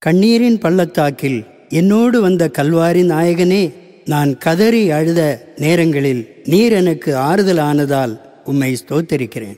கண்ணீரின் பள்ளத்தாக்கில் என்னோடு வந்த கல்வாரி நாயகனே நான் கதறி அழுத நேரங்களில் நீர் எனக்கு ஆறுதல் ஆனதால் உம்மை ஸ்தோத்தரிக்கிறேன்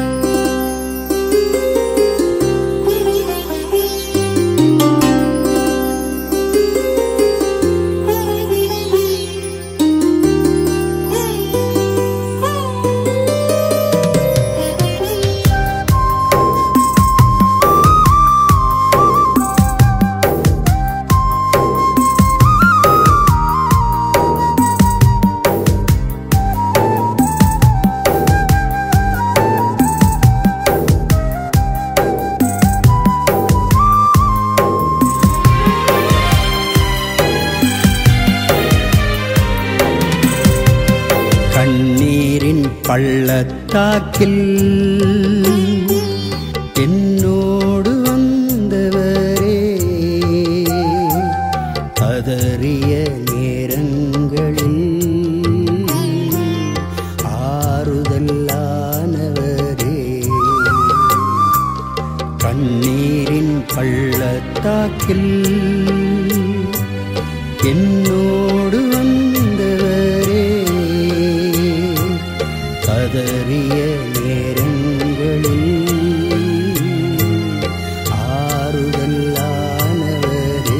கண்ணீரின் பள்ளத்தாக்கில் என்னோடு வந்தவரே கதறிய நேரங்களில் ஆறுதலானவரே கண்ணீரின் பள்ளத்தாக்கில் என்னோடு வந்தவரே கதறிய நேரங்களில் ஆறுதலானவரே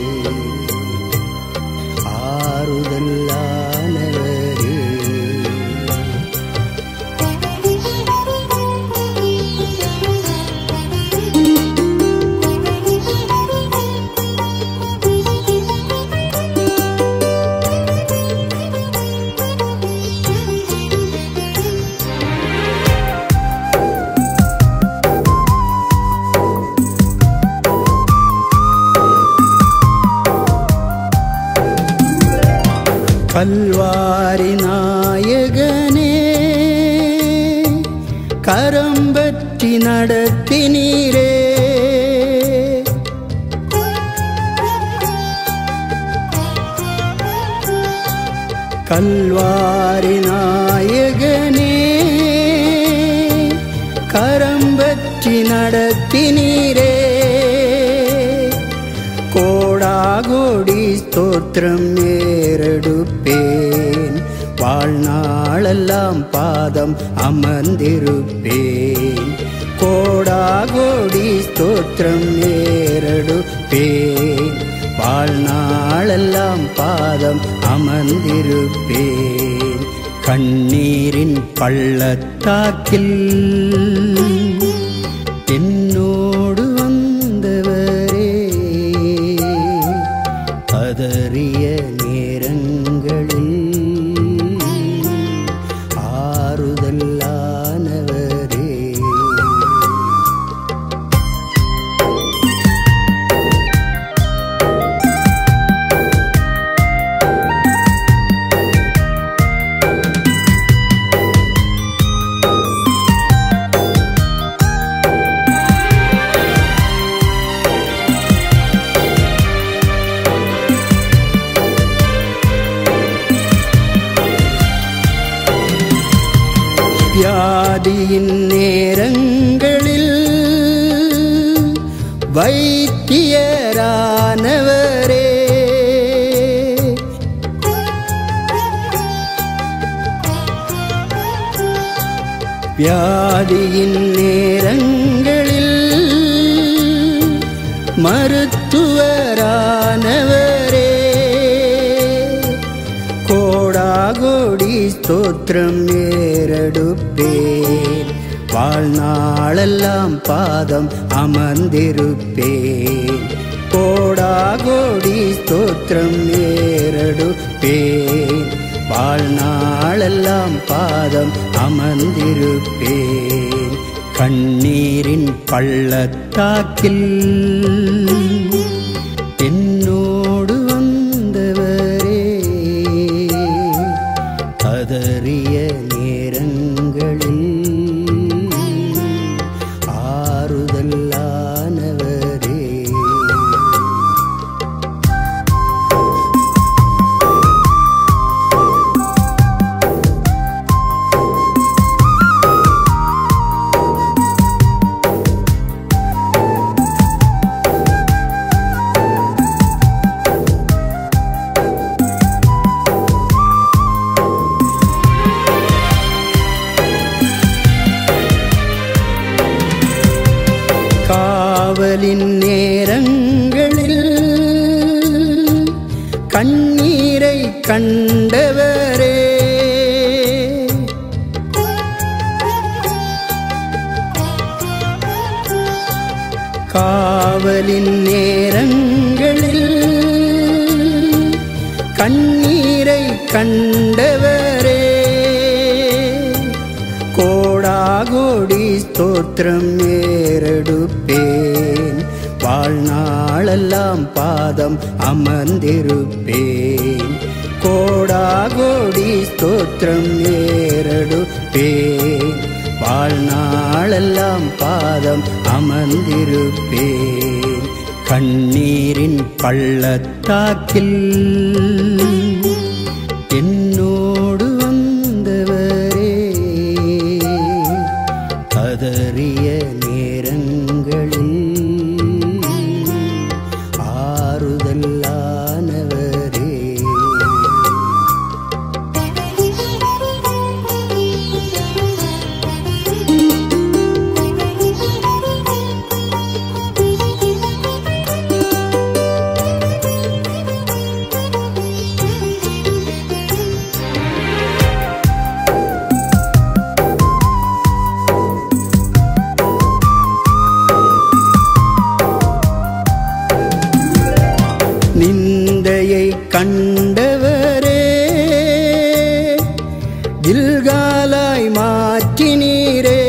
ஆறுதலானவரே கல்வாரி நாயகனே கரம் பற்றி நடத்தினீரே கல்வாரி நாயகனே கரம் பற்றி நடத்தினீரே கோடாகோடி ஸ்தோத்திரம் ஏறெடுப்பேன் வாழ்நாளெல்லாம் பாதம் அமர்ந்திருப்பேன் கோடாகோடி ஸ்தோத்திரம் ஏறெடுப்பேன் வாழ்நாளெல்லாம் பாதம் அமர்ந்திருப்பேன் கண்ணீரின் பள்ளத்தாக்கில் என்னோடு வந்தவரே கதறிய நேரங்களில் ஆறுதலானவரே வியாதியின் நேரங்களில் வைத்தியரானவரே வியாதியின் நேரங்களில் மருத்துவரானவரே கோடாகோடி ஸ்தோத்திரம் ஏறெடுப்பேன் வாழ்நாளெல்லாம் பாதம் அமர்ந்திருப்பேன் கோடாகோடி ஸ்தோத்திரம் ஏறெடுப்பேன் வாழ்நாளெல்லாம் பாதம் அமர்ந்திருப்பேன் கண்ணீரின் பள்ளத்தாக்கில் என்னோடு வந்தவரே கதறிய நேரங்களில் ஆறுதலானவரே காவலின் நேரங்களில் கண்ணீரை கண்டவரே காவலின் நேரங்களில் கண்ணீரை கண்டவரே கோடாகோடி ஸ்தோத்திரம் ஏறெடுப்பேன் வாழ்நாளெல்லாம் பாதம் அமர்ந்திருப்பேன் கோடாகோடி ஸ்தோத்திரம் ஏறெடுப்பேன் வாழ்நாளெல்லாம் பாதம் அமர்ந்திருப்பேன் கண்ணீரின் பள்ளத்தாக்கில் என்னோடு வந்தவரே கதறிய நேரங்களில் ஆறுதலானவரே நிந்தையை கண்டவரே தில்காலாய் மாற்றினீரே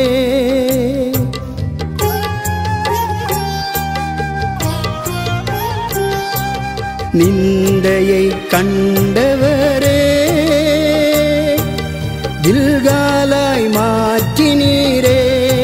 நிந்தையை கண்டவரே தில்காலாய் மாற்றினீரே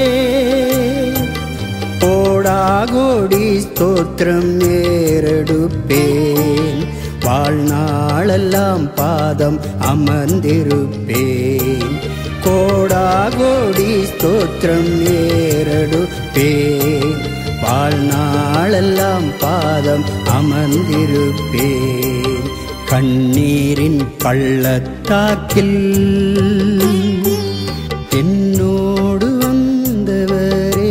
கோடாகோடி ஸ்தோத்திரம் ஏறெடுப்பேன் வாழ்நாளெல்லாம் பாதம் அமர்ந்திருப்பேன் கோடாகோடி ஸ்தோத்திரம் ஏறெடுப்பேன் வாழ்நாளெல்லாம் பாதம் அமர்ந்திருப்பேன் கண்ணீரின் பள்ளத்தாக்கில் என்னோடு வந்தவரே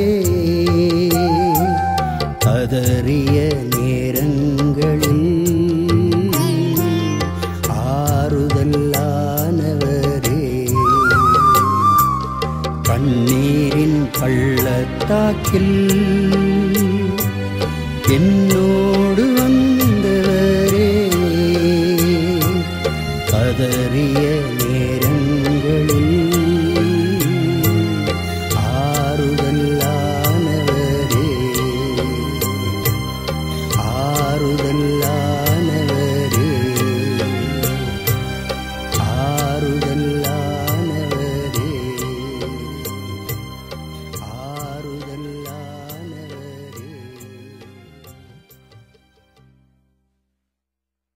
கதறிய நேரங்களில் ஆறுதலானவரே கண்ணீரின் பள்ளத்தாக்கில் என்னோடு வந்தவரே கதறிய